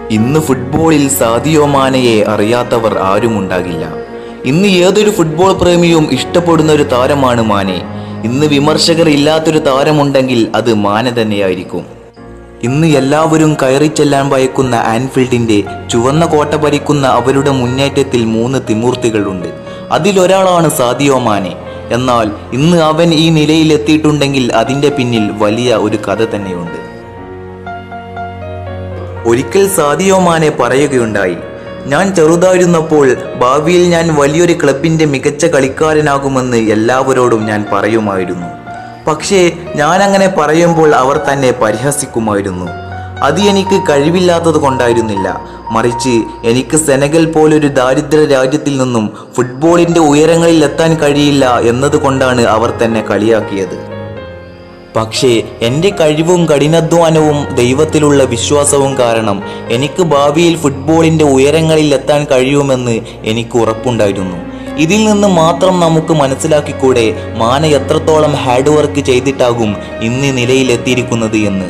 ഇന്ന് ഫുട്ബോളിൽ സാദിയോ മാനയെ അറിയാത്തവർ ആരുമുണ്ടാകില്ല ഇന്ന് ഏതൊരു ഫുട്ബോൾ പ്രേമിയും ഇഷ്ടപ്പെടുന്ന ഒരു താരമാണ് മാനെ ഇന്ന് വിമർശകർ ഇല്ലാത്തൊരു താരമുണ്ടെങ്കിൽ അത് മാന തന്നെയായിരിക്കും ഇന്ന് എല്ലാവരും കയറി ചെല്ലാൻ ഭയക്കുന്ന ആൻഫീൽഡിന്റെ ചുവന്ന കോട്ട ഭരിക്കുന്ന അവരുടെ മുന്നേറ്റത്തിൽ മൂന്ന് തിമൂർത്തികളുണ്ട് അതിലൊരാളാണ് സാദിയോ മാനെ എന്നാൽ ഇന്ന് അവൻ ഈ നിലയിലെത്തിയിട്ടുണ്ടെങ്കിൽ അതിന്റെ പിന്നിൽ വലിയ ഒരു കഥ തന്നെയുണ്ട് ഒരിക്കൽ സാദിയോ മാനെ പറയുകയുണ്ടായി ഞാൻ ചെറുതായിരുന്നപ്പോൾ ഭാവിയിൽ ഞാൻ വലിയൊരു ക്ലബിന്റെ മികച്ച കളിക്കാരനാകുമെന്ന് എല്ലാവരോടും ഞാൻ പറയുമായിരുന്നു പക്ഷേ ഞാൻ അങ്ങനെ പറയുമ്പോൾ അവർ തന്നെ പരിഹസിക്കുമായിരുന്നു അത് എനിക്ക് കഴിവില്ലാത്തത് കൊണ്ടായിരുന്നില്ല മറിച്ച് എനിക്ക് സെനഗൽ പോലൊരു ദാരിദ്ര്യ രാജ്യത്തിൽ നിന്നും ഫുട്ബോളിന്റെ ഉയരങ്ങളിൽ എത്താൻ കഴിയില്ല എന്നതുകൊണ്ടാണ് അവർ തന്നെ കളിയാക്കിയത് പക്ഷേ എൻ്റെ കഴിവും കഠിനാധ്വാനവും ദൈവത്തിലുള്ള വിശ്വാസവും കാരണം എനിക്ക് ഭാവിയിൽ ഫുട്ബോളിൻ്റെ ഉയരങ്ങളിൽ എത്താൻ കഴിയുമെന്ന് എനിക്ക് ഉറപ്പുണ്ടായിരുന്നു ഇതിൽ നിന്ന് മാത്രം നമുക്ക് മനസ്സിലാക്കിക്കൂടെ മാന എത്രത്തോളം ഹാർഡ് വർക്ക് ചെയ്തിട്ടാകും ഇന്ന് നിലയിലെത്തിയിരിക്കുന്നത് എന്ന്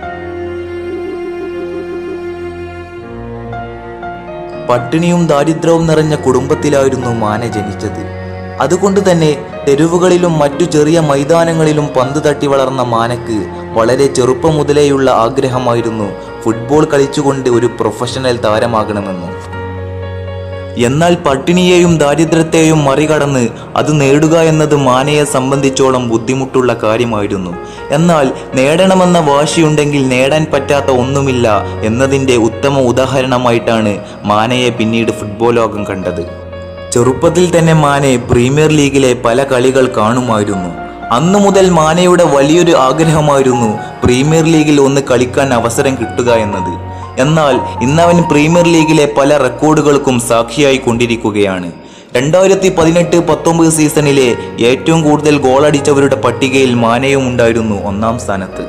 പട്ടിണിയും ദാരിദ്ര്യവും നിറഞ്ഞ കുടുംബത്തിലായിരുന്നു മാന ജനിച്ചത് അതുകൊണ്ട് തന്നെ തെരുവുകളിലും മറ്റു ചെറിയ മൈതാനങ്ങളിലും പന്ത് തട്ടി വളർന്ന മാനക്ക് വളരെ ചെറുപ്പം മുതലേയുള്ള ആഗ്രഹമായിരുന്നു ഫുട്ബോൾ കളിച്ചുകൊണ്ട് ഒരു പ്രൊഫഷണൽ താരമാകണമെന്ന് എന്നാൽ പട്ടിണിയെയും ദാരിദ്ര്യത്തെയും മറികടന്ന് അത് നേടുക എന്നത് മാനയെ സംബന്ധിച്ചോളം ബുദ്ധിമുട്ടുള്ള കാര്യമായിരുന്നു എന്നാൽ നേടണമെന്ന വാശിയുണ്ടെങ്കിൽ നേടാൻ പറ്റാത്ത ഒന്നുമില്ല എന്നതിൻ്റെ ഉത്തമ ഉദാഹരണമായിട്ടാണ് മാനയെ പിന്നീട് ഫുട്ബോൾ ലോകം കണ്ടത് ചെറുപ്പത്തിൽ തന്നെ മാനെ പ്രീമിയർ ലീഗിലെ പല കളികൾ കാണുമായിരുന്നു അന്നു മുതൽ മാനയുടെ വലിയൊരു ആഗ്രഹമായിരുന്നു പ്രീമിയർ ലീഗിൽ ഒന്ന് കളിക്കാൻ അവസരം കിട്ടുക എന്നത് എന്നാൽ ഇന്നവൻ പ്രീമിയർ ലീഗിലെ പല റെക്കോർഡുകൾക്കും സാക്ഷിയായി കൊണ്ടിരിക്കുകയാണ് രണ്ടായിരത്തി പതിനെട്ട് പത്തൊമ്പത് സീസണിലെ ഏറ്റവും കൂടുതൽ ഗോളടിച്ചവരുടെ പട്ടികയിൽ മാനയും ഉണ്ടായിരുന്നു ഒന്നാം സ്ഥാനത്ത്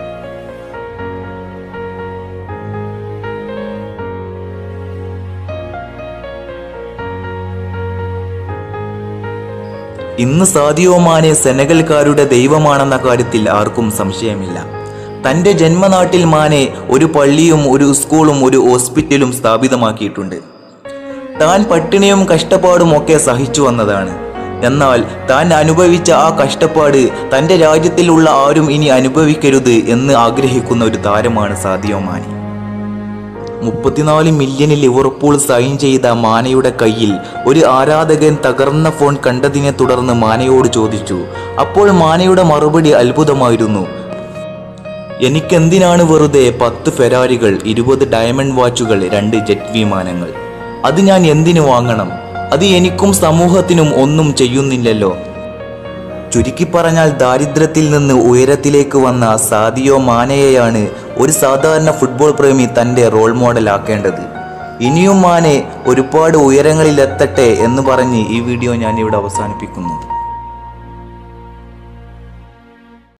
ഇന്ന് സാദിയോ മാനെ സെനഗൽക്കാരുടെ ദൈവമാണെന്ന കാര്യത്തിൽ ആർക്കും സംശയമില്ല തന്റെ ജന്മനാട്ടിൽ മാനെ ഒരു പള്ളിയും ഒരു സ്കൂളും ഒരു ഹോസ്പിറ്റലും സ്ഥാപിതമാക്കിയിട്ടുണ്ട് താൻ പട്ടിണിയും കഷ്ടപ്പാടും ഒക്കെ സഹിച്ചു വന്നതാണ് എന്നാൽ താൻ അനുഭവിച്ച ആ കഷ്ടപ്പാട് തന്റെ രാജ്യത്തിലുള്ള ആരും ഇനി അനുഭവിക്കരുത് എന്ന് ആഗ്രഹിക്കുന്ന ഒരു താരമാണ് സാദിയോ മാനെ മുപ്പത്തിനാല് മില്യണിൽ ലിവർപൂൾ സൈൻ ചെയ്ത മാനയുടെ കയ്യിൽ ഒരു ആരാധകൻ തകർന്ന ഫോൺ കണ്ടതിനെ തുടർന്ന് മാനയോട് ചോദിച്ചു അപ്പോൾ മാനയുടെ മറുപടി അത്ഭുതമായിരുന്നു എനിക്കെന്തിനാണ് വെറുതെ പത്ത് ഫെരാരികൾ ഇരുപത് ഡയമണ്ട് വാച്ചുകൾ രണ്ട് ജെറ്റ് വിമാനങ്ങൾ അത് ഞാൻ എന്തിനു വാങ്ങണം അത് എനിക്കും സമൂഹത്തിനും ഒന്നും ചെയ്യുന്നില്ലല്ലോ ചുരുക്കി പറഞ്ഞാൽ ദാരിദ്ര്യത്തിൽ നിന്ന് ഉയരത്തിലേക്ക് വന്ന സാദിയോ മാനയെയാണ് ഒരു സാധാരണ ഫുട്ബോൾ പ്രേമി തൻ്റെ റോൾ മോഡലാക്കേണ്ടത് ഇനിയും മാനെ ഒരുപാട് ഉയരങ്ങളിൽ എത്തട്ടെ എന്ന് പറഞ്ഞ് ഈ വീഡിയോ ഞാൻ ഇവിടെ അവസാനിപ്പിക്കുന്നു